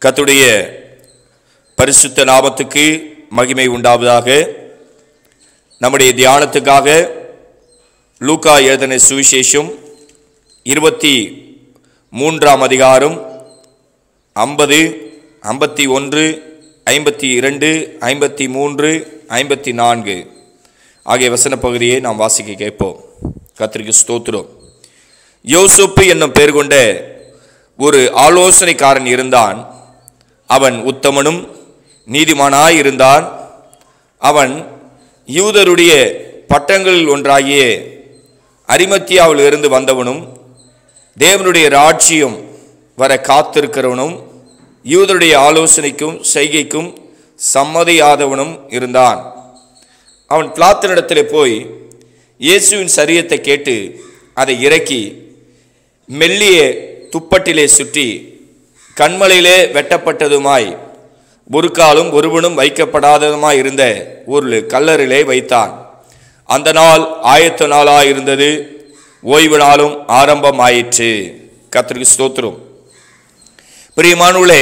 கர்த்தருடைய பரிசுத்த நாமத்துக்கு மகிமை உண்டாவதாக நம்முடைய தியானத்துக்காக லூக்கா எழுதின சுவிசேஷம் இருபத்தி மூன்றாம் அதிகாரம் ஐம்பது ஐம்பத்தி ஒன்று ஐம்பத்தி இரண்டு ஐம்பத்தி மூன்று ஐம்பத்தி நான்கு ஆகிய வசன பகுதியை நாம் வாசிக்க கேட்போம் கத்திரிக்கு ஸ்தோத்திரம் யோசுப்பு என்னும் பெயர் கொண்ட ஒரு ஆலோசனைக்காரன் இருந்தான் அவன் உத்தமனும் நீதிமானாய் இருந்தான் அவன் யூதருடைய பட்டங்களில் ஒன்றாகிய அரிமத்தியாவில் இருந்து வந்தவனும் தேவனுடைய ராட்சியம் வர காத்திருக்கிறவனும் யூதருடைய ஆலோசனைக்கும் செய்கைக்கும் சம்மதியாதவனும் இருந்தான் அவன் பிளாத்தனிடத்தில் போய் இயேசுவின் சரியத்தை கேட்டு அதை இறக்கி மெல்லிய துப்பட்டிலே சுற்றி கண்மலையிலே வெட்டப்பட்டதுமாய் ஒரு காலும் ஒருவனும் வைக்கப்படாததுமாய் இருந்த ஒரு கல்லறிலே வைத்தான் அந்த நாள் ஆயத்த நாளாய் இருந்தது ஓய்வு நாளும் ஆரம்பமாயிற்று கத்திரிக்கு ஸ்தோத்திரம் பிரியமானுளே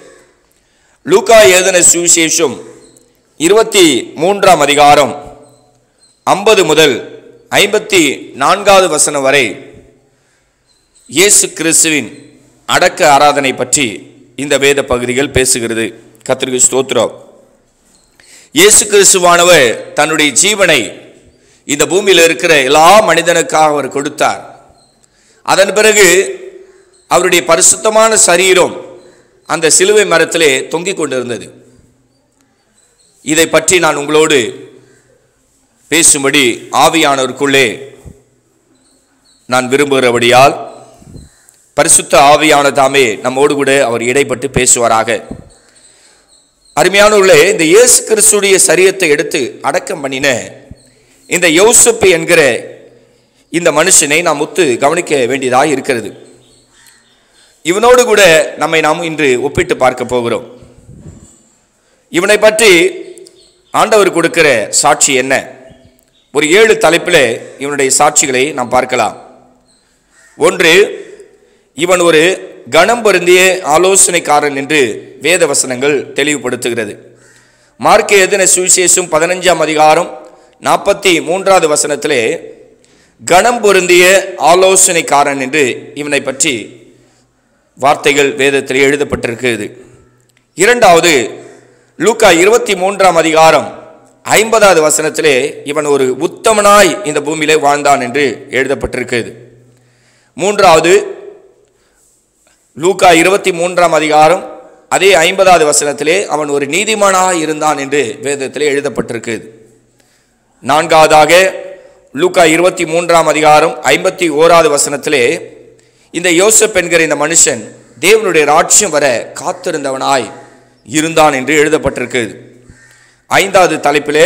லூக்கா எழுதின சுவிசேஷம் இருபத்தி மூன்றாம் அதிகாரம் ஐம்பது முதல் ஐம்பத்தி நான்காவது வசனம் வரை இயேசு கிறிஸ்துவின் அடக்க ஆராதனை பற்றி இந்த வேத பகுதிகள் பேசுகிறது கத்திரிக்கு ஸ்தோத்திரம் இயேசு கிறிஸ்துவானவர் தன்னுடைய ஜீவனை இந்த பூமியில் இருக்கிற எல்லா மனிதனுக்காக அவர் கொடுத்தார் அதன் பிறகு அவருடைய பரிசுத்தமான சரீரம் அந்த சிலுவை மரத்திலே தொங்கிக் கொண்டிருந்தது இதை பற்றி நான் உங்களோடு பேசும்படி ஆவியானவருக்குள்ளே நான் விரும்புகிறபடியால் பரிசுத்த ஆவியான தாமே நம்மோடு கூட அவர் இடைப்பட்டு பேசுவாராக அருமையானவர்களே இந்த இயேசு கிறிஸ்துடைய சரீரத்தை எடுத்து அடக்கம் பண்ணின இந்த யோசப்பு என்கிற இந்த மனுஷனை நாம் ஒத்து கவனிக்க வேண்டியதாக இருக்கிறது இவனோடு கூட நம்மை நாம் இன்று ஒப்பிட்டு பார்க்க போகிறோம் இவனை பற்றி ஆண்டவர் கொடுக்கிற சாட்சி என்ன ஒரு ஏழு தலைப்பில் இவனுடைய சாட்சிகளை நாம் பார்க்கலாம் ஒன்று இவன் ஒரு கணம் பொருந்திய ஆலோசனைக்காரன் என்று வேத வசனங்கள் தெளிவுபடுத்துகிறது மார்க்க எதின சுவிசேஷம் பதினஞ்சாம் அதிகாரம் நாற்பத்தி மூன்றாவது வசனத்திலே கணம் பொருந்திய ஆலோசனைக்காரன் என்று இவனை பற்றி வார்த்தைகள் வேதத்தில் எழுதப்பட்டிருக்கிறது இரண்டாவது லூக்கா இருபத்தி மூன்றாம் அதிகாரம் ஐம்பதாவது வசனத்திலே இவன் ஒரு உத்தமனாய் இந்த பூமியிலே வாழ்ந்தான் என்று எழுதப்பட்டிருக்கிறது மூன்றாவது லூக்கா இருபத்தி மூன்றாம் அதிகாரம் அதே ஐம்பதாவது வசனத்திலே அவன் ஒரு நீதிமானாக இருந்தான் என்று வேதத்திலே எழுதப்பட்டிருக்கிறது நான்காவதாக லூக்கா இருபத்தி மூன்றாம் அதிகாரம் ஐம்பத்தி ஓராவது வசனத்திலே இந்த யோசப் என்கிற இந்த மனுஷன் தேவனுடைய ராட்சியம் வர காத்திருந்தவனாய் இருந்தான் என்று எழுதப்பட்டிருக்கிறது ஐந்தாவது தலைப்பிலே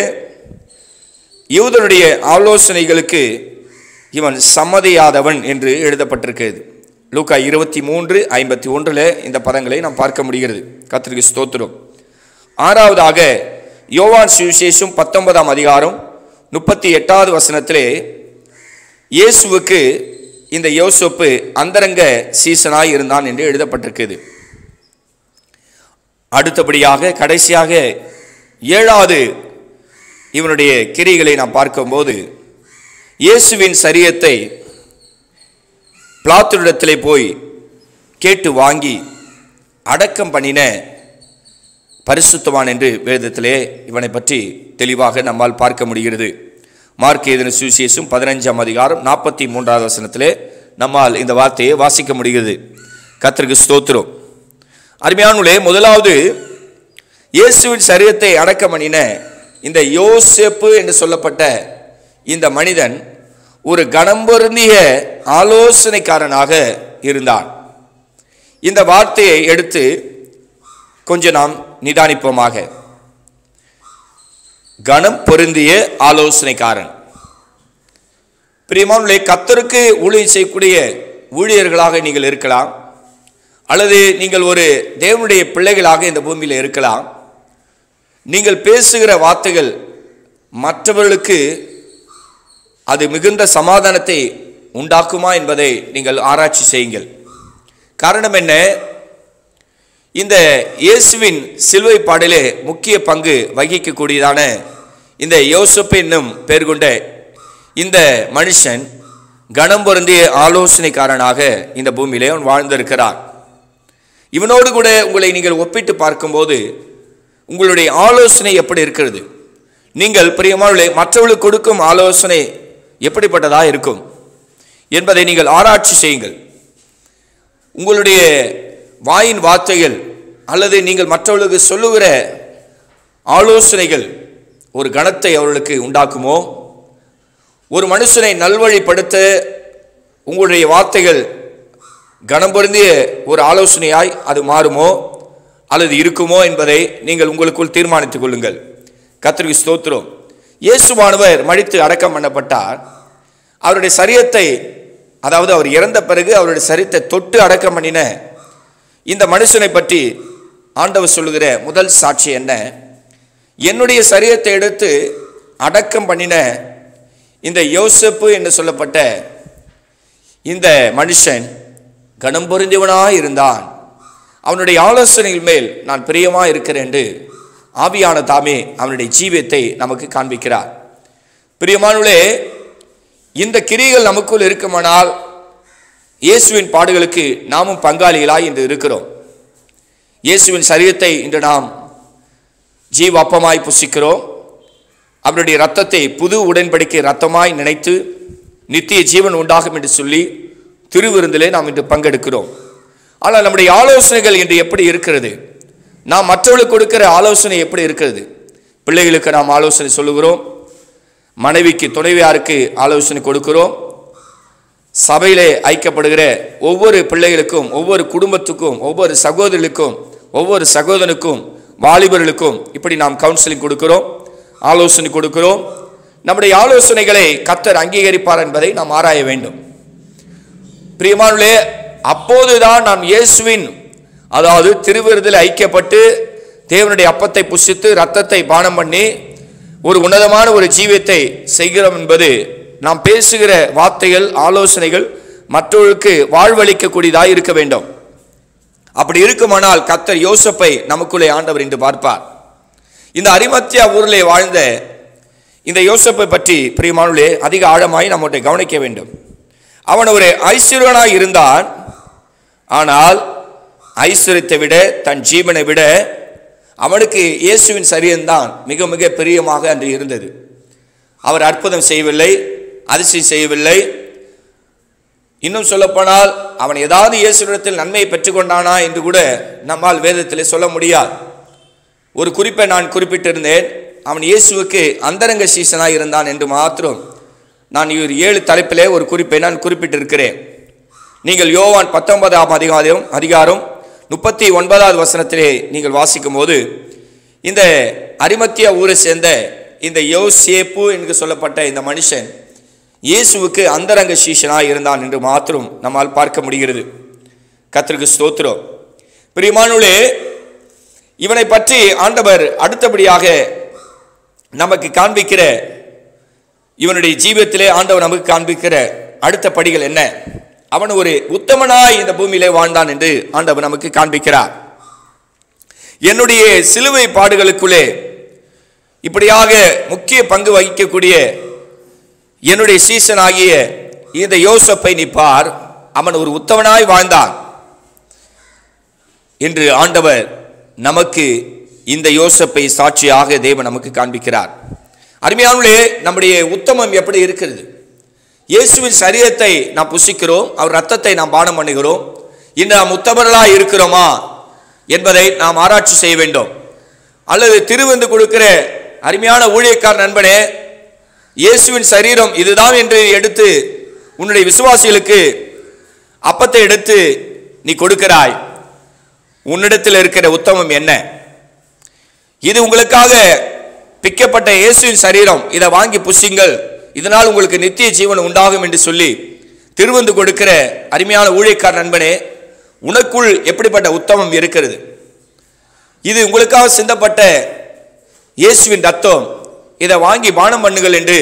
யூதனுடைய ஆலோசனைகளுக்கு இவன் சம்மதியாதவன் என்று எழுதப்பட்டிருக்கிறது லூக்கா இருபத்தி மூன்று ஐம்பத்தி ஒன்றில் இந்த பதங்களை நாம் பார்க்க முடிகிறது கத்திரிக்கு ஸ்தோத்திரம் ஆறாவதாக யோவான் சுவிசேஷம் பத்தொன்பதாம் அதிகாரம் முப்பத்தி எட்டாவது வசனத்திலே இயேசுவுக்கு இந்த யோசப்பு அந்தரங்க சீசனாய் இருந்தான் என்று எழுதப்பட்டிருக்கிறது அடுத்தபடியாக கடைசியாக ஏழாவது இவனுடைய கிரிகளை நாம் பார்க்கும்போது இயேசுவின் சரியத்தை பிளாத்துரிடத்திலே போய் கேட்டு வாங்கி அடக்கம் பண்ணின பரிசுத்தவான் என்று வேதத்திலே இவனை பற்றி தெளிவாக நம்மால் பார்க்க முடிகிறது மார்க் ஏதன சுவிசேஷம் பதினஞ்சாம் அதிகாரம் நாற்பத்தி மூன்றாவது வசனத்திலே நம்மால் இந்த வார்த்தையை வாசிக்க முடிகிறது கத்திற்கு ஸ்தோத்திரம் அருமையானுலே முதலாவது இயேசுவின் சரீரத்தை அடக்கம் பண்ணின இந்த யோசேப்பு என்று சொல்லப்பட்ட இந்த மனிதன் ஒரு கணம்பொருந்திய ஆலோசனைக்காரனாக இருந்தான் இந்த வார்த்தையை எடுத்து கொஞ்சம் நாம் நிதானிப்போமாக கணம் பொருந்திய ஆலோசனைக்காரன் பிரியமானுடைய கத்தருக்கு ஊழியர் செய்யக்கூடிய ஊழியர்களாக நீங்கள் இருக்கலாம் அல்லது நீங்கள் ஒரு தேவனுடைய பிள்ளைகளாக இந்த பூமியில் இருக்கலாம் நீங்கள் பேசுகிற வார்த்தைகள் மற்றவர்களுக்கு அது மிகுந்த சமாதானத்தை உண்டாக்குமா என்பதை நீங்கள் ஆராய்ச்சி செய்யுங்கள் காரணம் என்ன இந்த இயேசுவின் சிலுவை பாடலே முக்கிய பங்கு வகிக்கக்கூடியதான இந்த யோசப் என்னும் பேர் கொண்ட இந்த மனுஷன் கணம் பொருந்திய ஆலோசனைக்காரனாக இந்த பூமியிலே அவன் வாழ்ந்திருக்கிறான் இவனோடு கூட உங்களை நீங்கள் ஒப்பிட்டு பார்க்கும்போது உங்களுடைய ஆலோசனை எப்படி இருக்கிறது நீங்கள் பிரியமானவர்களே மற்றவர்களுக்கு கொடுக்கும் ஆலோசனை எப்படிப்பட்டதாக இருக்கும் என்பதை நீங்கள் ஆராய்ச்சி செய்யுங்கள் உங்களுடைய வாயின் வார்த்தைகள் அல்லது நீங்கள் மற்றவர்களுக்கு சொல்லுகிற ஆலோசனைகள் ஒரு கணத்தை அவர்களுக்கு உண்டாக்குமோ ஒரு மனுஷனை நல்வழிப்படுத்த உங்களுடைய வார்த்தைகள் கணம் பொருந்திய ஒரு ஆலோசனையாய் அது மாறுமோ அல்லது இருக்குமோ என்பதை நீங்கள் உங்களுக்குள் தீர்மானித்துக் கொள்ளுங்கள் கத்திரிக்கு ஸ்தோத்திரம் இயேசுவானவர் மடித்து அடக்கம் பண்ணப்பட்டார் அவருடைய சரியத்தை அதாவது அவர் இறந்த பிறகு அவருடைய சரீரத்தை தொட்டு அடக்கம் பண்ணின இந்த மனுஷனை பற்றி ஆண்டவர் சொல்லுகிற முதல் சாட்சி என்ன என்னுடைய சரீரத்தை எடுத்து அடக்கம் பண்ணின இந்த யோசப்பு என்று சொல்லப்பட்ட இந்த மனுஷன் கணம் பொருந்தியவனாய் இருந்தான் அவனுடைய ஆலோசனைகள் மேல் நான் பிரியமாக இருக்கிறேன் என்று ஆவியான தாமே அவனுடைய ஜீவியத்தை நமக்கு காண்பிக்கிறார் பிரியமானுளே இந்த கிரிகள் நமக்குள் இருக்குமானால் இயேசுவின் பாடுகளுக்கு நாமும் பங்காளிகளாய் இன்று இருக்கிறோம் இயேசுவின் சரீரத்தை இன்று நாம் ஜீவாப்பமாய் புசிக்கிறோம் அவருடைய ரத்தத்தை புது உடன்படிக்கை ரத்தமாய் நினைத்து நித்திய ஜீவன் உண்டாகும் என்று சொல்லி திருவிருந்திலே நாம் இன்று பங்கெடுக்கிறோம் ஆனால் நம்முடைய ஆலோசனைகள் இன்று எப்படி இருக்கிறது நாம் மற்றவர்களுக்கு கொடுக்கிற ஆலோசனை எப்படி இருக்கிறது பிள்ளைகளுக்கு நாம் ஆலோசனை சொல்லுகிறோம் மனைவிக்கு துணைவியாருக்கு ஆலோசனை கொடுக்கிறோம் சபையிலே ஐக்கியப்படுகிற ஒவ்வொரு பிள்ளைகளுக்கும் ஒவ்வொரு குடும்பத்துக்கும் ஒவ்வொரு சகோதரர்களுக்கும் ஒவ்வொரு சகோதரனுக்கும் வாலிபர்களுக்கும் இப்படி நாம் கவுன்சிலிங் கொடுக்கிறோம் ஆலோசனை கொடுக்கிறோம் நம்முடைய ஆலோசனைகளை கத்தர் அங்கீகரிப்பார் என்பதை நாம் ஆராய வேண்டும் பிரியமானுளே அப்போதுதான் நாம் இயேசுவின் அதாவது திருவிருதில் ஐக்கியப்பட்டு தேவனுடைய அப்பத்தை புசித்து ரத்தத்தை பானம் பண்ணி ஒரு உன்னதமான ஒரு ஜீவியத்தை செய்கிறோம் என்பது நாம் பேசுகிற வார்த்தைகள் ஆலோசனைகள் மற்றவர்களுக்கு வாழ்வளிக்கக்கூடியதாக இருக்க வேண்டும் அப்படி இருக்குமானால் கத்தர் யோசப்பை நமக்குள்ளே ஆண்டவர் என்று பார்ப்பார் இந்த அரிமத்தியா ஊரிலே வாழ்ந்த இந்த யோசப்பை பற்றி பிரியமானுள்ளே அதிக ஆழமாய் நம்முடைய கவனிக்க வேண்டும் அவன் ஒரு ஐஸ்வர்யனாய் இருந்தான் ஆனால் ஐஸ்வர்யத்தை விட தன் ஜீவனை விட அவனுக்கு இயேசுவின் சரீரம்தான் மிக மிக பிரியமாக அன்று இருந்தது அவர் அற்புதம் செய்யவில்லை அதிசயம் செய்யவில்லை இன்னும் சொல்லப்போனால் அவன் ஏதாவது இயேசுவிடத்தில் நன்மையை பெற்றுக்கொண்டானா என்று கூட நம்மால் வேதத்தில் சொல்ல முடியாது ஒரு குறிப்பை நான் குறிப்பிட்டிருந்தேன் அவன் இயேசுவுக்கு அந்தரங்க சீசனாக இருந்தான் என்று மாத்திரம் நான் இவர் ஏழு தலைப்பிலே ஒரு குறிப்பை நான் குறிப்பிட்டிருக்கிறேன் நீங்கள் யோவான் பத்தொன்பதாம் அதிகாரம் அதிகாரம் முப்பத்தி ஒன்பதாவது வசனத்திலே நீங்கள் வாசிக்கும் போது இந்த அரிமத்திய ஊரை சேர்ந்த இந்த யோசேப்பு என்று சொல்லப்பட்ட இந்த மனுஷன் இயேசுவுக்கு அந்தரங்க சீஷனாக இருந்தான் என்று மாத்திரம் நம்மால் பார்க்க முடிகிறது கத்திற்கு ஸ்தோத்திரம் பிரியமானுளே இவனை பற்றி ஆண்டவர் அடுத்தபடியாக நமக்கு காண்பிக்கிற இவனுடைய ஜீவியத்திலே ஆண்டவர் நமக்கு காண்பிக்கிற அடுத்த படிகள் என்ன அவன் ஒரு உத்தமனாய் இந்த பூமியிலே வாழ்ந்தான் என்று ஆண்டவர் நமக்கு காண்பிக்கிறார் என்னுடைய சிலுவை பாடுகளுக்குள்ளே இப்படியாக முக்கிய பங்கு வகிக்கக்கூடிய என்னுடைய சீசன் ஆகிய இந்த யோசப்பை நிப்பார் அவன் ஒரு உத்தமனாய் வாழ்ந்தான் என்று ஆண்டவர் நமக்கு இந்த யோசப்பை சாட்சியாக தேவன் நமக்கு காண்பிக்கிறார் அருமையானே நம்முடைய உத்தமம் எப்படி இருக்கிறது இயேசுவின் சரீரத்தை நாம் புசிக்கிறோம் அவர் ரத்தத்தை நாம் பானம் பண்ணுகிறோம் இன்று நாம் உத்தமர்களாக இருக்கிறோமா என்பதை நாம் ஆராய்ச்சி செய்ய வேண்டும் அல்லது திருவந்து கொடுக்கிற அருமையான ஊழியக்கார நண்பனே இயேசுவின் சரீரம் இதுதான் என்று எடுத்து உன்னுடைய விசுவாசிகளுக்கு அப்பத்தை எடுத்து நீ கொடுக்கிறாய் உன்னிடத்தில் இருக்கிற உத்தமம் என்ன இது உங்களுக்காக பிக்கப்பட்ட இயேசுவின் சரீரம் இதை வாங்கி புசிங்கள் இதனால் உங்களுக்கு நித்திய ஜீவன் உண்டாகும் என்று சொல்லி திருவந்து கொடுக்கிற அருமையான ஊழியக்கார நண்பனே உனக்குள் எப்படிப்பட்ட உத்தமம் இருக்கிறது இது உங்களுக்காக சிந்தப்பட்ட இயேசுவின் ரத்தம் இதை வாங்கி பானம் பண்ணுங்கள் என்று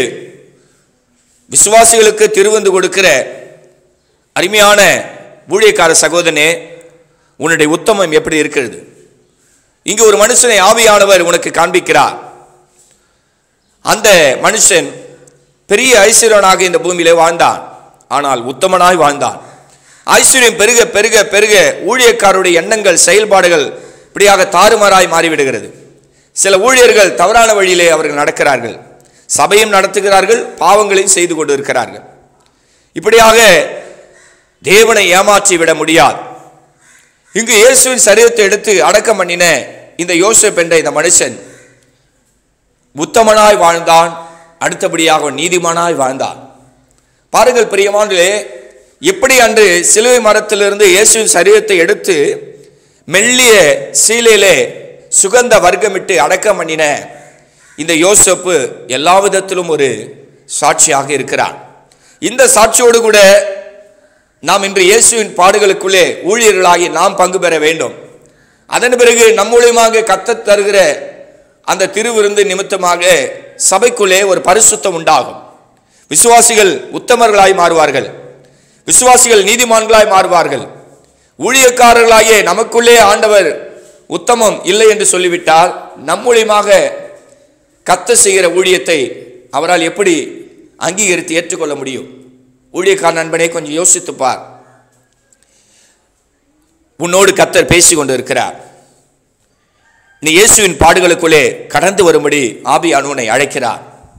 விசுவாசிகளுக்கு திருவந்து கொடுக்கிற அருமையான ஊழியக்கார சகோதரனே உன்னுடைய உத்தமம் எப்படி இருக்கிறது இங்கு ஒரு மனுஷனை ஆவியானவர் உனக்கு காண்பிக்கிறார் அந்த மனுஷன் பெரிய ஐஸ்வர்யனாக இந்த பூமியிலே வாழ்ந்தான் ஆனால் உத்தமனாய் வாழ்ந்தான் ஐஸ்வர்யம் பெருக பெருக பெருக ஊழியக்காரருடைய எண்ணங்கள் செயல்பாடுகள் இப்படியாக தாறுமாறாய் மாறிவிடுகிறது சில ஊழியர்கள் தவறான வழியிலே அவர்கள் நடக்கிறார்கள் சபையும் நடத்துகிறார்கள் பாவங்களையும் செய்து கொண்டு இருக்கிறார்கள் இப்படியாக தேவனை ஏமாற்றி விட முடியாது இங்கு இயேசுவின் சரீரத்தை எடுத்து அடக்கம் பண்ணின இந்த யோசேப் என்ற இந்த மனுஷன் உத்தமனாய் வாழ்ந்தான் அடுத்தபடியாக அவன் நீதிமானாய் வாழ்ந்தான் பாருங்கள் பிரியமானே எப்படி அன்று சிலுவை மரத்திலிருந்து இயேசுவின் சரீரத்தை எடுத்து மெல்லிய சீலையிலே சுகந்த வர்க்கமிட்டு அடக்கம் பண்ணின இந்த யோசப்பு எல்லா விதத்திலும் ஒரு சாட்சியாக இருக்கிறான் இந்த சாட்சியோடு கூட நாம் இன்று இயேசுவின் பாடுகளுக்குள்ளே ஊழியர்களாகி நாம் பங்கு பெற வேண்டும் அதன் பிறகு நம் மூலியமாக கத்தத் தருகிற அந்த திருவிருந்து நிமித்தமாக சபைக்குள்ளே ஒரு பரிசுத்தம் உண்டாகும் விசுவாசிகள் உத்தமர்களாய் மாறுவார்கள் விசுவாசிகள் நீதிமான்களாய் மாறுவார்கள் ஊழியக்காரர்களாகிய நமக்குள்ளே ஆண்டவர் உத்தமம் இல்லை என்று சொல்லிவிட்டால் நம் மூலியமாக கத்த செய்கிற ஊழியத்தை அவரால் எப்படி அங்கீகரித்து ஏற்றுக்கொள்ள முடியும் ஊழியக்கார நண்பனே கொஞ்சம் யோசித்துப் பார் உன்னோடு கத்தர் பேசிக் கொண்டு இருக்கிறார் நீ இயேசுவின் பாடுகளுக்குள்ளே கடந்து வரும்படி ஆபியான் உன்னை அழைக்கிறார்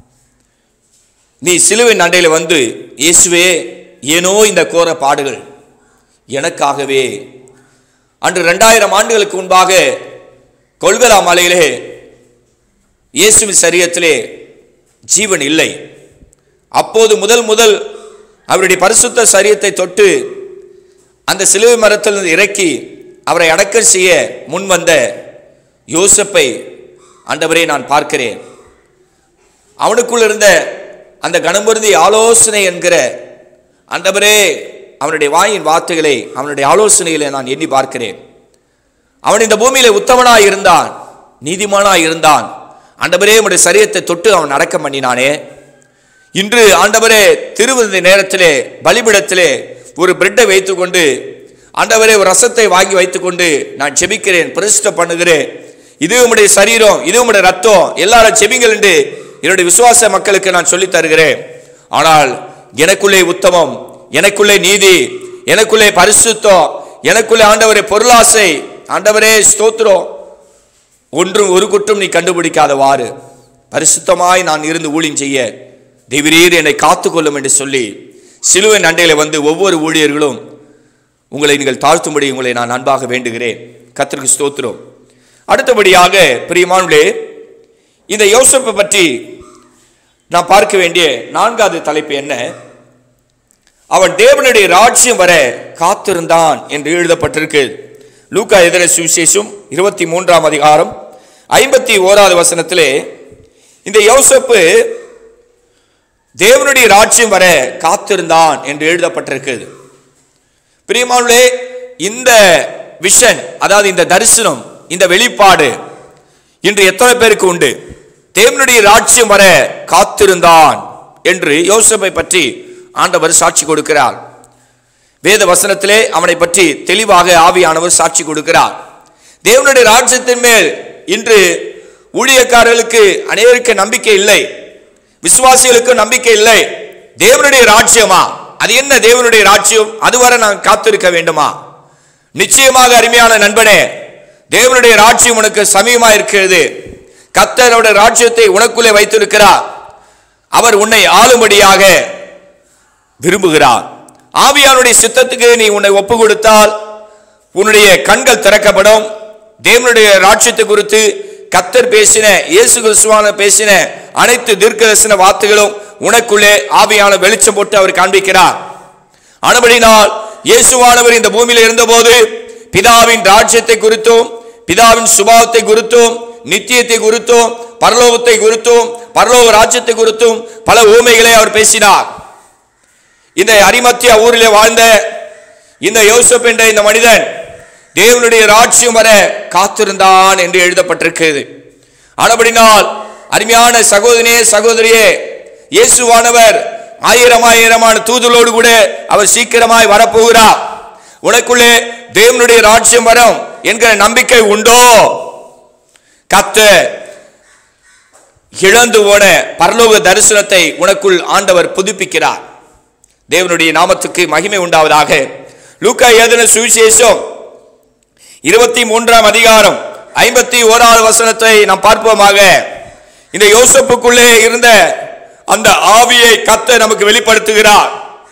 நீ சிலுவின் அண்டையில் வந்து இயேசுவே ஏனோ இந்த கோர பாடுகள் எனக்காகவே அன்று ரெண்டாயிரம் ஆண்டுகளுக்கு முன்பாக கொல்கலா மலையிலே இயேசுவின் சரீரத்திலே ஜீவன் இல்லை அப்போது முதல் முதல் அவருடைய பரிசுத்த சரீரத்தை தொட்டு அந்த சிலுவை மரத்திலிருந்து இறக்கி அவரை அடக்கல் செய்ய முன் வந்த யோசப்பை ஆண்டவரே நான் பார்க்கிறேன் அவனுக்குள் இருந்த அந்த கணம்பருந்தி ஆலோசனை என்கிற ஆண்டவரே அவனுடைய வாயின் வார்த்தைகளை அவனுடைய ஆலோசனைகளை நான் எண்ணி பார்க்கிறேன் அவன் இந்த பூமியில உத்தமனாய் இருந்தான் நீதிமானாய் இருந்தான் ஆண்டவரே உடைய சரீரத்தை தொட்டு அவன் அடக்கம் பண்ணினானே இன்று ஆண்டவரே திருவிருந்த நேரத்திலே பலிபிடத்திலே ஒரு பிரெட்டை வைத்துக்கொண்டு ஆண்டவரே ஒரு ரசத்தை வாங்கி வைத்துக்கொண்டு நான் செபிக்கிறேன் பிரதிஷ்டை பண்ணுகிறேன் இது உம்முடைய சரீரம் இது உம்முடைய ரத்தம் எல்லாரும் செபிங்கள் என்று என்னுடைய விசுவாச மக்களுக்கு நான் சொல்லித் தருகிறேன் ஆனால் எனக்குள்ளே உத்தமம் எனக்குள்ளே நீதி எனக்குள்ளே பரிசுத்தம் எனக்குள்ளே ஆண்டவரே பொருளாசை ஆண்டவரே ஸ்தோத்திரம் ஒன்றும் ஒரு குற்றம் நீ கண்டுபிடிக்காதவாறு பரிசுத்தமாய் நான் இருந்து ஊழியம் செய்ய தேவரீர் என்னை காத்துக்கொள்ளும் என்று சொல்லி சிலுவின் அண்டையில் வந்து ஒவ்வொரு ஊழியர்களும் உங்களை நீங்கள் தாழ்த்தும்படி உங்களை நான் அன்பாக வேண்டுகிறேன் கத்திற்கு ஸ்தோத்திரம் அடுத்தபடியாக பிரியமானுலே இந்த யோசப்பை பற்றி நான் பார்க்க வேண்டிய நான்காவது தலைப்பு என்ன அவன் தேவனுடைய ராஜ்யம் வர காத்திருந்தான் என்று எழுதப்பட்டிருக்கு லூக்கா எதிர சுவிசேஷம் இருபத்தி மூன்றாம் அதிகாரம் ஐம்பத்தி ஓராவது வசனத்திலே இந்த யோசப்பு தேவனுடைய ராஜ்யம் வர காத்திருந்தான் என்று எழுதப்பட்டிருக்கிறது பிரியமானே இந்த விஷன் அதாவது இந்த தரிசனம் இந்த வெளிப்பாடு இன்று எத்தனை பேருக்கு உண்டு தேவனுடைய ராஜ்யம் வர காத்திருந்தான் என்று யோசப்பை பற்றி ஆண்டவர் சாட்சி கொடுக்கிறார் வேத வசனத்திலே அவனை பற்றி தெளிவாக ஆவியானவர் சாட்சி கொடுக்கிறார் தேவனுடைய ராஜ்யத்தின் மேல் இன்று ஊழியக்காரர்களுக்கு அநேருக்கு நம்பிக்கை இல்லை விசுவாசிகளுக்கு நம்பிக்கை இல்லை தேவனுடைய ராஜ்யமா அது என்ன தேவனுடைய ராஜ்யம் அதுவரை நான் காத்திருக்க வேண்டுமா நிச்சயமாக அருமையான நண்பனே தேவனுடைய ராஜ்யம் உனக்கு சமீபமா இருக்கிறது கத்தரோட ராஜ்யத்தை உனக்குள்ளே வைத்திருக்கிறார் அவர் உன்னை ஆளும்படியாக விரும்புகிறார் ஆவியானுடைய சித்தத்துக்கு நீ உன்னை ஒப்பு கொடுத்தால் உன்னுடைய கண்கள் திறக்கப்படும் தேவனுடைய ராஜ்யத்தை குறித்து கத்தர் பேசின இயேசு கிறிஸ்துவான பேசின அனைத்து தீர்க்கதரிசன வார்த்தைகளும் உனக்குள்ளே ஆவியான வெளிச்சம் போட்டு அவர் காண்பிக்கிறார் ஆனபடினால் இயேசுவானவர் இந்த பூமியில் இருந்தபோது பிதாவின் ராஜ்யத்தை குறித்தும் பிதாவின் சுபாவத்தை குறித்தும் நித்தியத்தை குறித்தும் பரலோகத்தை குறித்தும் பரலோக ராஜ்யத்தை குறித்தும் பல ஊமைகளை அவர் பேசினார் இந்த அரிமத்திய ஊரிலே வாழ்ந்த இந்த யோசப் என்ற இந்த மனிதன் தேவனுடைய ராஜ்யம் வர காத்திருந்தான் என்று எழுதப்பட்டிருக்கிறது ஆனபடினால் அருமையான சகோதரியே சகோதரியே இயேசுவானவர் ஆயிரம் ஆயிரமான தூதலோடு கூட அவர் சீக்கிரமாய் வரப்போகிறார் உனக்குள்ளே தேவனுடைய ராஜ்யம் வரும் என்கிற நம்பிக்கை உண்டோ கத்த இழந்து போன பரலோக தரிசனத்தை உனக்குள் ஆண்டவர் புதுப்பிக்கிறார் தேவனுடைய நாமத்துக்கு மகிமை உண்டாவதாக லூக்கா ஏதன சுவிசேஷம் இருபத்தி மூன்றாம் அதிகாரம் ஐம்பத்தி ஓராவது வசனத்தை நாம் பார்ப்போமாக இந்த யோசப்புக்குள்ளே இருந்த அந்த ஆவியை கத்த நமக்கு வெளிப்படுத்துகிறார்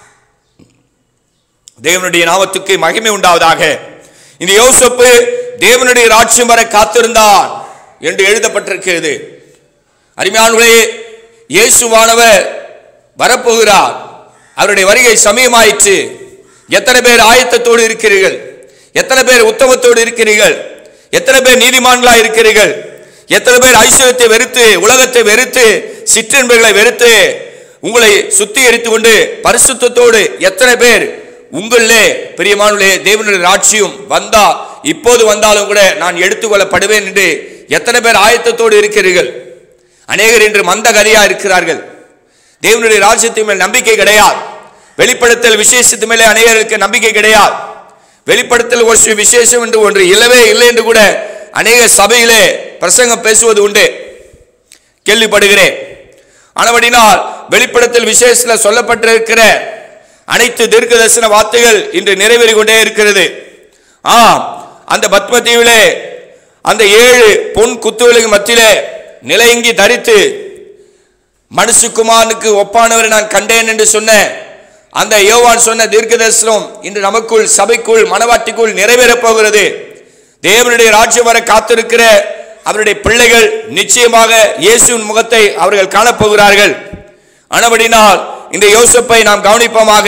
தேவனுடைய நாமத்துக்கு மகிமை உண்டாவதாக இந்த யோசப்பு தேவனுடைய ராட்சியம் வர காத்திருந்தான் என்று எழுதப்பட்டிருக்கிறது அருமையானவர்களே இயேசுவானவர் வரப்போகிறார் அவருடைய வருகை சமயமாயிற்று எத்தனை பேர் ஆயத்தத்தோடு இருக்கிறீர்கள் எத்தனை பேர் உத்தமத்தோடு இருக்கிறீர்கள் எத்தனை பேர் நீதிமான்களா இருக்கிறீர்கள் எத்தனை பேர் ஐஸ்வர்யத்தை வெறுத்து உலகத்தை வெறுத்து சிற்றின்பர்களை வெறுத்து உங்களை சுத்திகரித்து கொண்டு பரிசுத்தத்தோடு எத்தனை பேர் உங்களிலே பிரியமானுலே தேவனுடைய ராட்சியம் வந்தா இப்போது வந்தாலும் கூட நான் எடுத்துக்கொள்ளப்படுவேன் என்று எத்தனை பேர் ஆயத்தத்தோடு இருக்கிறீர்கள் அநேகர் இன்று மந்த கதியா இருக்கிறார்கள் தேவனுடைய ராஜ்யத்தின் மேல் நம்பிக்கை கிடையாது வெளிப்படுத்தல் விசேஷத்து மேலே அநேகருக்கு நம்பிக்கை கிடையாது வெளிப்படுத்தல் ஒரு சி- விசேஷம் என்று ஒன்று இல்லவே இல்லை என்று கூட அநேக சபையிலே பிரசங்கம் பேசுவது உண்டு கேள்விப்படுகிறேன் ஆனபடினால் வெளிப்படுத்தல் விசேஷத்தில் சொல்லப்பட்டிருக்கிற அனைத்து தீர்க்க தரிசன வார்த்தைகள் இன்று நிறைவேறி கொண்டே இருக்கிறது ஆம் அந்த பத்மதீவிலே அந்த ஏழு பொன் குத்துகளுக்கு மத்தியிலே நிலையங்கி தரித்து மனுஷகுமாரனுக்கு ஒப்பானவரை நான் கண்டேன் என்று சொன்ன அந்த யோவான் சொன்ன தீர்க்க தரிசனம் இன்று நமக்குள் சபைக்குள் மனவாட்டிக்குள் நிறைவேறப் போகிறது தேவனுடைய ராஜ்யம் வர காத்திருக்கிற அவருடைய பிள்ளைகள் நிச்சயமாக இயேசுவின் முகத்தை அவர்கள் காணப்போகிறார்கள் ஆனபடினால் இந்த யோசப்பை நாம் கவனிப்போமாக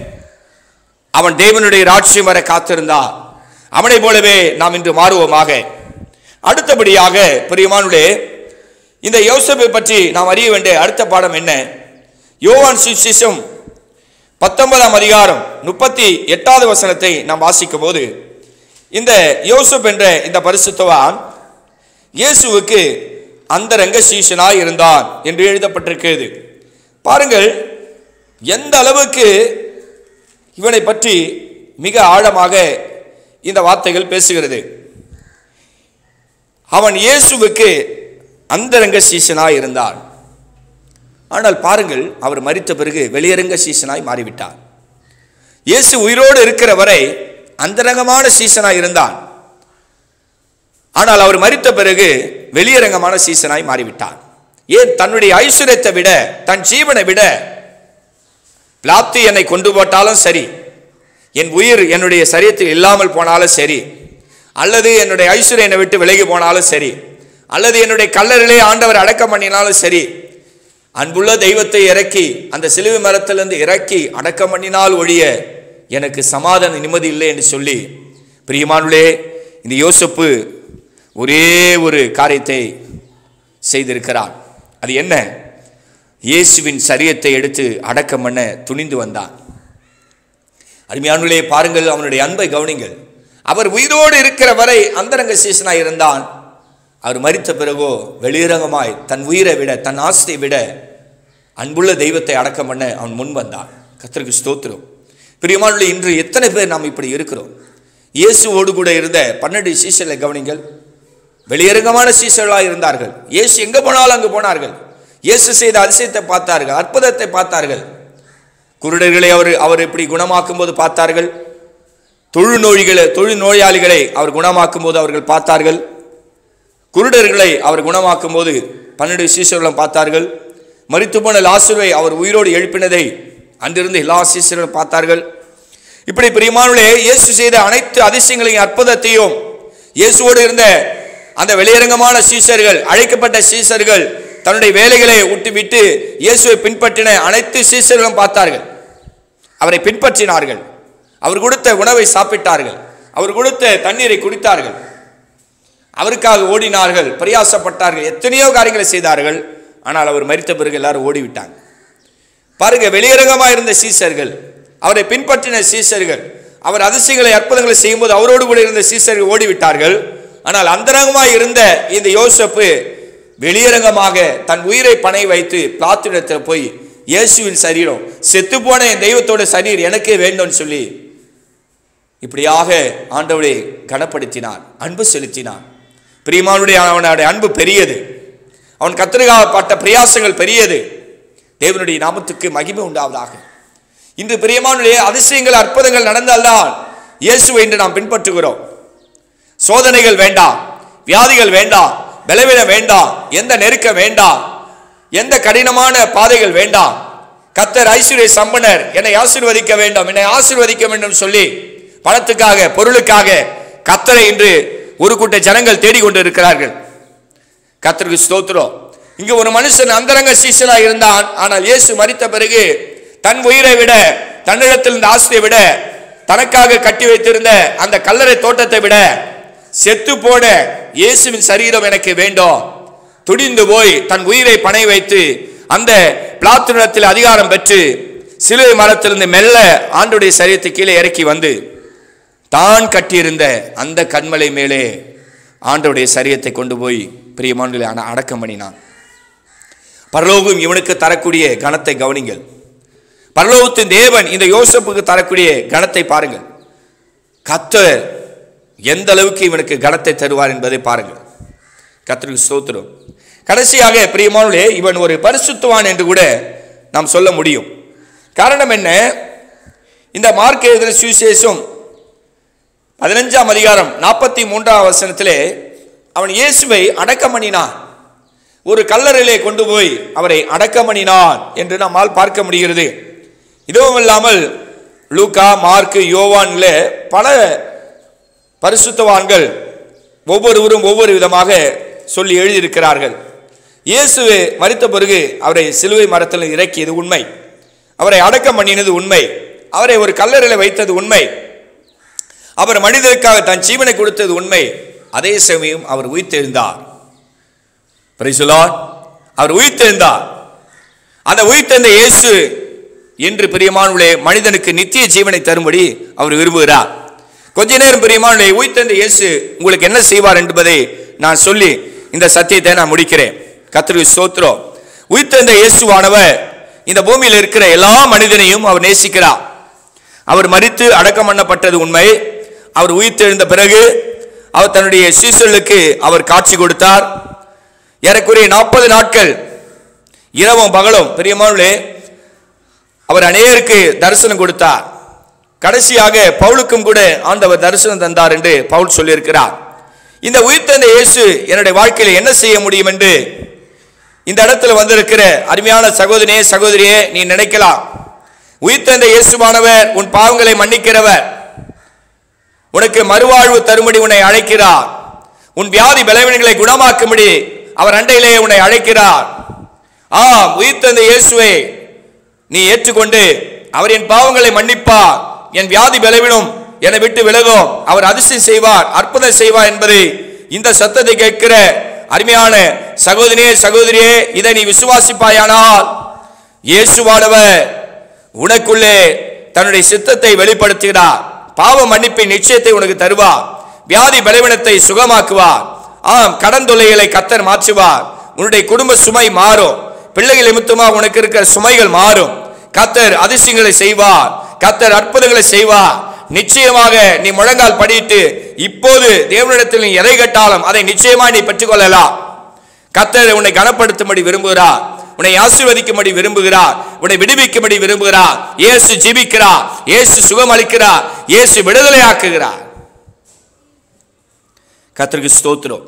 அவன் தேவனுடைய ராஜ்யம் வர காத்திருந்தான் அவனை போலவே நாம் இன்று மாறுவோமாக அடுத்தபடியாக பிரியமானுடைய இந்த யோசப்பை பற்றி நாம் அறிய வேண்டிய அடுத்த பாடம் என்ன யோவான் சுவிசேஷம் பத்தொன்பதாம் அதிகாரம் முப்பத்தி எட்டாவது வசனத்தை நாம் வாசிக்கும் போது இந்த யோசப் என்ற இந்த பரிசுத்தவான் இயேசுவுக்கு அந்தரங்க சீஷனாய் இருந்தான் என்று எழுதப்பட்டிருக்கிறது பாருங்கள் எந்த அளவுக்கு இவனை பற்றி மிக ஆழமாக இந்த வார்த்தைகள் பேசுகிறது அவன் இயேசுவுக்கு அந்தரங்க சீசனாய் இருந்தான் ஆனால் பாருங்கள் அவர் மரித்த பிறகு வெளியரங்க சீசனாய் மாறிவிட்டார் இயேசு உயிரோடு இருக்கிற வரை அந்தரங்கமான சீசனாய் இருந்தான் ஆனால் அவர் மரித்த பிறகு வெளியரங்கமான சீசனாய் மாறிவிட்டார் ஏன் தன்னுடைய ஐஸ்வர்யத்தை விட தன் ஜீவனை விட பிளாப்தி என்னை கொண்டு போட்டாலும் சரி என் உயிர் என்னுடைய சரீரத்தில் இல்லாமல் போனாலும் சரி அல்லது என்னுடைய ஐஸ்வர்யம் என்னை விட்டு விலகி போனாலும் சரி அல்லது என்னுடைய கல்லறிலே ஆண்டவர் அடக்கம் பண்ணினாலும் சரி அன்புள்ள தெய்வத்தை இறக்கி அந்த சிலுவை மரத்திலிருந்து இறக்கி அடக்கம் பண்ணினால் ஒழிய எனக்கு சமாதான நிம்மதி இல்லை என்று சொல்லி பிரியமானுளே இந்த யோசப்பு ஒரே ஒரு காரியத்தை செய்திருக்கிறான் அது என்ன இயேசுவின் சரியத்தை எடுத்து அடக்கம் பண்ண துணிந்து வந்தான் அருமையானுள்ளே பாருங்கள் அவனுடைய அன்பை கவனிங்கள் அவர் உயிரோடு இருக்கிற வரை அந்தரங்க சீசனாய் இருந்தான் அவர் மரித்த பிறகோ வெளியரங்கமாய் தன் உயிரை விட தன் ஆஸ்தியை விட அன்புள்ள தெய்வத்தை அடக்கம் பண்ண அவன் முன் வந்தான் கர்த்தருக்கு ஸ்தோத்திரம் பிரியமானுள்ள இன்று எத்தனை பேர் நாம் இப்படி இருக்கிறோம் இயேசுவோடு கூட இருந்த பன்னெண்டு சீசர்களை கவனிங்கள் வெளியரங்கமான சீசர்களாக இருந்தார்கள் இயேசு எங்கே போனாலும் அங்கு போனார்கள் இயேசு செய்த அதிசயத்தை பார்த்தார்கள் அற்புதத்தை பார்த்தார்கள் குருடர்களை அவர் அவர் எப்படி குணமாக்கும் போது பார்த்தார்கள் தொழுநோய்களை தொழுநோயாளிகளை அவர் குணமாக்கும் போது அவர்கள் பார்த்தார்கள் குருடர்களை அவர் குணமாக்கும் போது பன்னெண்டு சீசர்களும் பார்த்தார்கள் மரித்து போன லாசுவை அவர் உயிரோடு எழுப்பினதை அன்றிருந்து எல்லா சீசர்களும் பார்த்தார்கள் இப்படி பிரியமானவர்களே இயேசு செய்த அனைத்து அதிசயங்களையும் அற்புதத்தையும் இயேசுவோடு இருந்த அந்த வெளியரங்கமான சீசர்கள் அழைக்கப்பட்ட சீசர்கள் தன்னுடைய வேலைகளை விட்டுவிட்டு இயேசுவை பின்பற்றின அனைத்து சீசர்களும் பார்த்தார்கள் அவரை பின்பற்றினார்கள் அவர் கொடுத்த உணவை சாப்பிட்டார்கள் அவர் கொடுத்த தண்ணீரை குடித்தார்கள் அவருக்காக ஓடினார்கள் பிரயாசப்பட்டார்கள் எத்தனையோ காரியங்களை செய்தார்கள் ஆனால் அவர் மரித்த பிறகு எல்லாரும் ஓடிவிட்டாங்க பாருங்க வெளியரங்கமாக இருந்த சீசர்கள் அவரை பின்பற்றின சீசர்கள் அவர் அதிசயங்களை அற்புதங்களை செய்யும்போது அவரோடு கூட இருந்த சீசர்கள் ஓடிவிட்டார்கள் ஆனால் அந்தரங்கமாக இருந்த இந்த யோசப்பு வெளியரங்கமாக தன் உயிரை பணை வைத்து பிளாத்திடத்தில் போய் இயேசுவின் சரீரம் செத்துப்போன என் தெய்வத்தோட சரீர் எனக்கே வேண்டும்னு சொல்லி இப்படியாக ஆண்டவரை கனப்படுத்தினான் அன்பு செலுத்தினான் பிரியமானுடைய அவனுடைய அன்பு பெரியது அவன் கத்திரிக்காக பட்ட பிரயாசங்கள் பெரியது தேவனுடைய நாமத்துக்கு மகிமை உண்டாவதாக இன்று பிரியமானுடைய அதிசயங்கள் அற்புதங்கள் நடந்தால்தான் இயேசுவை இன்று நாம் பின்பற்றுகிறோம் சோதனைகள் வேண்டாம் வியாதிகள் வேண்டாம் பலவீனம் வேண்டாம் எந்த நெருக்கம் வேண்டாம் எந்த கடினமான பாதைகள் வேண்டாம் கத்தர் ஐஸ்வர்ய சம்பனர் என்னை ஆசீர்வதிக்க வேண்டும் என்னை ஆசீர்வதிக்க வேண்டும் சொல்லி பணத்துக்காக பொருளுக்காக கத்தரை இன்று ஒரு கூட்ட ஜனங்கள் தேடிக்கொண்டு இருக்கிறார்கள் கத்தருக்கு ஸ்தோத்திரம் இங்க ஒரு மனுஷன் அந்தரங்க சீசனா இருந்தான் ஆனால் இயேசு மரித்த பிறகு தன் உயிரை விட தன்னிடத்தில் இருந்த ஆஸ்தியை விட தனக்காக கட்டி வைத்திருந்த அந்த கல்லறை தோட்டத்தை விட செத்து போன இயேசுவின் சரீரம் எனக்கு வேண்டும் துடிந்து போய் தன் உயிரை பணை வைத்து அந்த பிளாத்துனத்தில் அதிகாரம் பெற்று சிலுவை மரத்திலிருந்து மெல்ல ஆண்டுடைய சரீரத்தை கீழே இறக்கி வந்து தான் கட்டியிருந்த அந்த கண்மலை மேலே ஆண்டவருடைய சரீரத்தை கொண்டு போய் பிரியமான்களை அட- அடக்கம் பண்ணினான் பரலோகம் இவனுக்கு தரக்கூடிய கணத்தை கவனிங்கள் பரலோகத்தின் தேவன் இந்த யோசப்புக்கு தரக்கூடிய கணத்தை பாருங்கள் கத்தர் எந்த அளவுக்கு இவனுக்கு கணத்தை தருவார் என்பதை பாருங்கள் கத்தருக்கு ஸ்தோத்திரம் கடைசியாக பிரியமானே இவன் ஒரு பரிசுத்தவான் என்று கூட நாம் சொல்ல முடியும் காரணம் என்ன இந்த மார்க் எழுதின சுவிசேஷம் பதினஞ்சாம் அதிகாரம் நாற்பத்தி மூன்றாம் வசனத்திலே அவன் இயேசுவை அடக்கம் பண்ணினான் ஒரு கல்லறையிலே கொண்டு போய் அவரை அடக்கம் பண்ணினான் என்று நம்மால் பார்க்க முடிகிறது இதுவும் இல்லாமல் லூக்கா மார்க்கு யோவான்ல பல பரிசுத்தவான்கள் ஒவ்வொருவரும் ஒவ்வொரு விதமாக சொல்லி எழுதியிருக்கிறார்கள் இயேசு மரித்த பிறகு அவரை சிலுவை மரத்தில் இறக்கியது உண்மை அவரை அடக்கம் பண்ணினது உண்மை அவரை ஒரு கல்லறையில் வைத்தது உண்மை அவர் மனிதருக்காக தன் ஜீவனை கொடுத்தது உண்மை அதே சமயம் அவர் உயிர்த்தெழுந்தார் Praise the Lord. அவர் உயிர்த்தெழுந்தார் அந்த உயிர்த்தெழுந்த இயேசு என்று பிரியமானுடைய மனிதனுக்கு நித்திய ஜீவனை தரும்படி அவர் விரும்புகிறார் கொஞ்ச நேரம் பிரியமானுடைய உயிர்த்தெழுந்த இயேசு உங்களுக்கு என்ன செய்வார் என்பதை நான் சொல்லி இந்த சத்தியத்தை நான் முடிக்கிறேன் கத்திரிக்கு ஸ்தோத்திரம் உயிர்த்தெழுந்த இயேசுவானவர் இந்த பூமியில் இருக்கிற எல்லா மனிதனையும் அவர் நேசிக்கிறார் அவர் மரித்து அடக்கம் பண்ணப்பட்டது உண்மை அவர் உயிர்த்தெழுந்த பிறகு அவர் தன்னுடைய சீசர்களுக்கு அவர் காட்சி கொடுத்தார் ஏறக்குறைய நாற்பது நாட்கள் இரவும் பகலும் பெரியமானே அவர் அநேகருக்கு தரிசனம் கொடுத்தார் கடைசியாக பவுலுக்கும் கூட ஆண்டவர் தரிசனம் தந்தார் என்று பவுல் சொல்லியிருக்கிறார் இந்த உயிர்த்தெழுந்த இயேசு என்னுடைய வாழ்க்கையில் என்ன செய்ய முடியும் என்று இந்த இடத்துல வந்திருக்கிற அருமையான சகோதரியே சகோதரியே நீ நினைக்கலாம் உயிர்த்தெழுந்த இயேசுவானவர் உன் பாவங்களை மன்னிக்கிறவர் உனக்கு மறுவாழ்வு தரும்படி உன்னை அழைக்கிறார் உன் வியாதி பலவீனங்களை குணமாக்கும்படி அவர் அண்டையிலே உன்னை அழைக்கிறார் ஆம் உயிர்த்தெழுந்த இயேசுவை நீ ஏற்றுக்கொண்டு அவர் என் பாவங்களை மன்னிப்பார் என் வியாதி பலவீனம் என்னை விட்டு விலகும் அவர் அதிசயம் செய்வார் அற்புதம் செய்வார் என்பதை இந்த சத்தத்தை கேட்கிற அருமையான சகோதரியே சகோதரியே இதை நீ விசுவாசிப்பாயானால் இயேசுவானவர் உனக்குள்ளே தன்னுடைய சித்தத்தை வெளிப்படுத்துகிறார் பாவ மன்னிப்பின் நிச்சயத்தை உனக்கு தருவார் வியாதி பலவீனத்தை சுகமாக்குவார் ஆம் கடன் தொல்லைகளை கத்தர் மாற்றுவார் உன்னுடைய குடும்ப சுமை மாறும் பிள்ளைகள் நிமித்தமாக உனக்கு இருக்கிற சுமைகள் மாறும் கத்தர் அதிசயங்களை செய்வார் கத்தர் அற்புதங்களை செய்வார் நிச்சயமாக நீ முழங்கால் படியிட்டு இப்போது தேவனிடத்தில் நீ எதை கட்டாலும் அதை நிச்சயமாக நீ பெற்றுக்கொள்ளலாம் கத்தர் உன்னை கனப்படுத்தும்படி விரும்புகிறார் உன்னை ஆசீர்வதிக்கும்படி விரும்புகிறார் உன்னை விடுவிக்கும்படி விரும்புகிறார் இயேசு ஜீவிக்கிறார் இயேசு சுகம் அளிக்கிறார் இயேசு விடுதலை ஆக்குகிறார் கத்தருக்கு ஸ்தோத்திரம்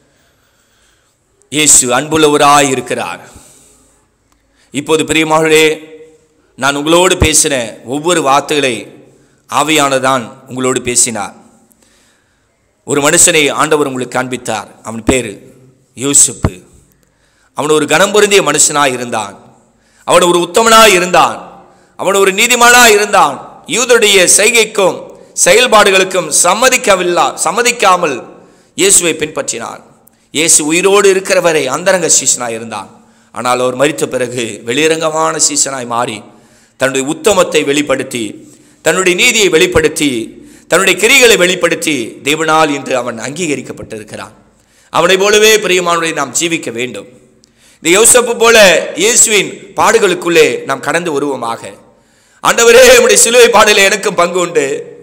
இயேசு அன்புள்ளவராய் இருக்கிறார் இப்போது பிரியமானவர்களே நான் உங்களோடு பேசின ஒவ்வொரு வார்த்தைகளை ஆவியானதான் உங்களோடு பேசினார் ஒரு மனுஷனை ஆண்டவர் உங்களுக்கு காண்பித்தார் அவன் பேர் யூசுப்பு அவன் ஒரு கனம் பொருந்திய மனுஷனாய் இருந்தான் அவன் ஒரு உத்தமனாய் இருந்தான் அவன் ஒரு நீதிமானாய் இருந்தான் யூதருடைய செய்கைக்கும் செயல்பாடுகளுக்கும் சம்மதிக்கவில்லா சம்மதிக்காமல் இயேசுவை பின்பற்றினான் இயேசு உயிரோடு இருக்கிறவரை அந்தரங்க சீசனாய் இருந்தான் ஆனால் அவர் மரித்த பிறகு வெளியரங்கமான சீசனாய் மாறி தன்னுடைய உத்தமத்தை வெளிப்படுத்தி தன்னுடைய நீதியை வெளிப்படுத்தி தன்னுடைய கிரிகளை வெளிப்படுத்தி தேவனால் இன்று அவன் அங்கீகரிக்கப்பட்டிருக்கிறான் அவனை போலவே பிரியமானவரை நாம் ஜீவிக்க வேண்டும் இந்த யோசப்பு போல இயேசுவின் பாடுகளுக்குள்ளே நாம் கடந்து வருவோமாக ஆண்டவரே உடைய சிலுவை பாடலில் எனக்கும் பங்கு உண்டு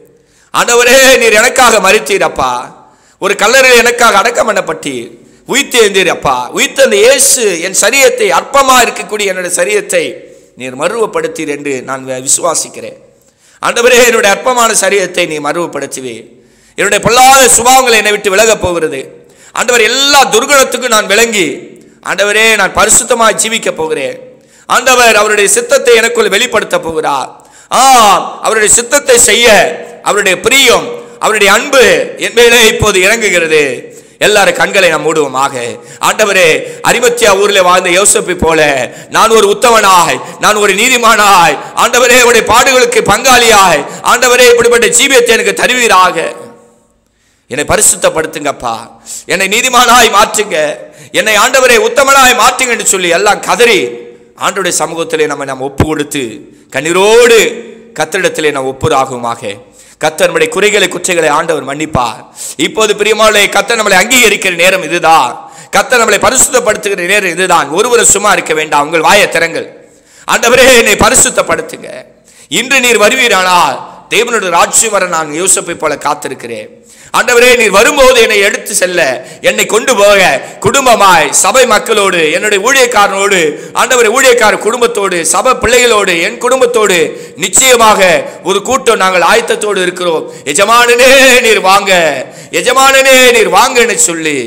ஆண்டவரே நீர் எனக்காக மறித்தீர் அப்பா ஒரு கல்லறையில் எனக்காக அடக்கம் பண்ணப்பட்டீர் உயிர்த்தெழுந்தீர் அப்பா உயிர்த்தெழுந்த இயேசு என் சரீரத்தை அற்பமாக இருக்கக்கூடிய என்னுடைய சரீரத்தை நீர் மருவப்படுத்தீர் என்று நான் வி- விசுவாசிக்கிறேன் ஆண்டவரே என்னுடைய அற்பமான சரீரத்தை நீ மருவப்படுத்துவே என்னுடைய பொல்லாத சுபாவங்கள் என்னை விட்டு விலகப் போகிறது ஆண்டவர் எல்லா துர்குணத்துக்கும் நான் விளங்கி ஆண்டவரே நான் பரிசுத்தமாய் ஜீவிக்க போகிறேன் ஆண்டவர் அவருடைய சித்தத்தை எனக்குள் வெளிப்படுத்த போகிறார் ஆ அவருடைய சித்தத்தை செய்ய அவருடைய பிரியம் அவருடைய அன்பு என் மேலே இப்போது இறங்குகிறது எல்லாரும் கண்களை நாம் மூடுவோமாக ஆண்டவரே அரிமத்தியா ஊரில் வாழ்ந்த யோசப்பை போல நான் ஒரு உத்தமனாய் நான் ஒரு நீதிமானாய் ஆண்டவரே உடைய பாடுகளுக்கு பங்காளியாய் ஆண்டவரே இப்படிப்பட்ட ஜீவியத்தை எனக்கு தருவீராக என்னை பரிசுத்தப்படுத்துங்கப்பா என்னை நீதிமானாய் மாற்றுங்க என்னை ஆண்டவரே உத்தமனாய் மாற்றுங்கன்னு சொல்லி எல்லாம் கதறி ஆண்டவருடைய சமூகத்திலே நம்ம நம்ம ஒப்பு கொடுத்து கண்ணீரோடு கத்தரிடத்திலே நாம் ஒப்புராகுமாக கத்தர் நம்முடைய குறைகளை குற்றைகளை ஆண்டவர் மன்னிப்பார் இப்போது பிரியமானே கத்தர் நம்மளை அங்கீகரிக்கிற நேரம் இதுதான் கத்தர் நம்மளை பரிசுத்தப்படுத்துகிற நேரம் இதுதான் ஒருவரும் சும்மா இருக்க வேண்டாம் உங்கள் வாயை திறங்கள் ஆண்டவரே என்னை பரிசுத்தப்படுத்துங்க இன்று நீர் வருவீரானால் தேவனுடைய ராட்சியம் வர நான் யோசப்பை போல காத்திருக்கிறேன் ஆண்டவரே நீர் வரும்போது என்னை எடுத்து செல்ல என்னை கொண்டு போக குடும்பமாய் சபை மக்களோடு என்னுடைய ஊழியக்காரனோடு ஆண்டவரே ஊழியக்கார குடும்பத்தோடு சபை பிள்ளைகளோடு என் குடும்பத்தோடு நிச்சயமாக ஒரு கூட்டம் நாங்கள் ஆயத்தத்தோடு இருக்கிறோம் எஜமானனே நீர் வாங்க எஜமானனே நீர் வாங்கன்னு சொல்லி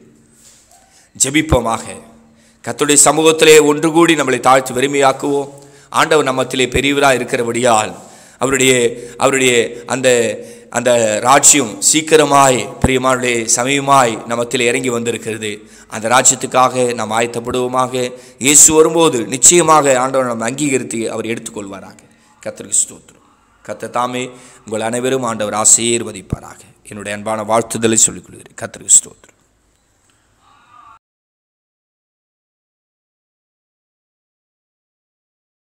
ஜெபிப்போமாக கர்த்தருடைய சமூகத்திலே ஒன்று கூடி நம்மளை தாழ்த்தி வெறுமையாக்குவோம் ஆண்டவர் நம்மத்திலே பெரியவராக இருக்கிறபடியால் அவருடைய அவருடைய அந்த அந்த ராஜ்யம் சீக்கிரமாய் பிரியமானுடைய சமயமாய் நம்மத்தில் இறங்கி வந்திருக்கிறது அந்த ராஜ்யத்துக்காக நாம் ஆயத்தப்படுவோமாக இயேசு வரும்போது நிச்சயமாக ஆண்டவர் நம்ம அங்கீகரித்து அவர் எடுத்துக்கொள்வாராக கர்த்தருக்கு ஸ்தோத்திரம் கர்த்தர் தாமே உங்கள் அனைவரும் ஆண்டவர் ஆசீர்வதிப்பாராக என்னுடைய அன்பான வாழ்த்துதலை சொல்லிக் கொள்கிறேன் கர்த்தருக்கு ஸ்தோத்திரம்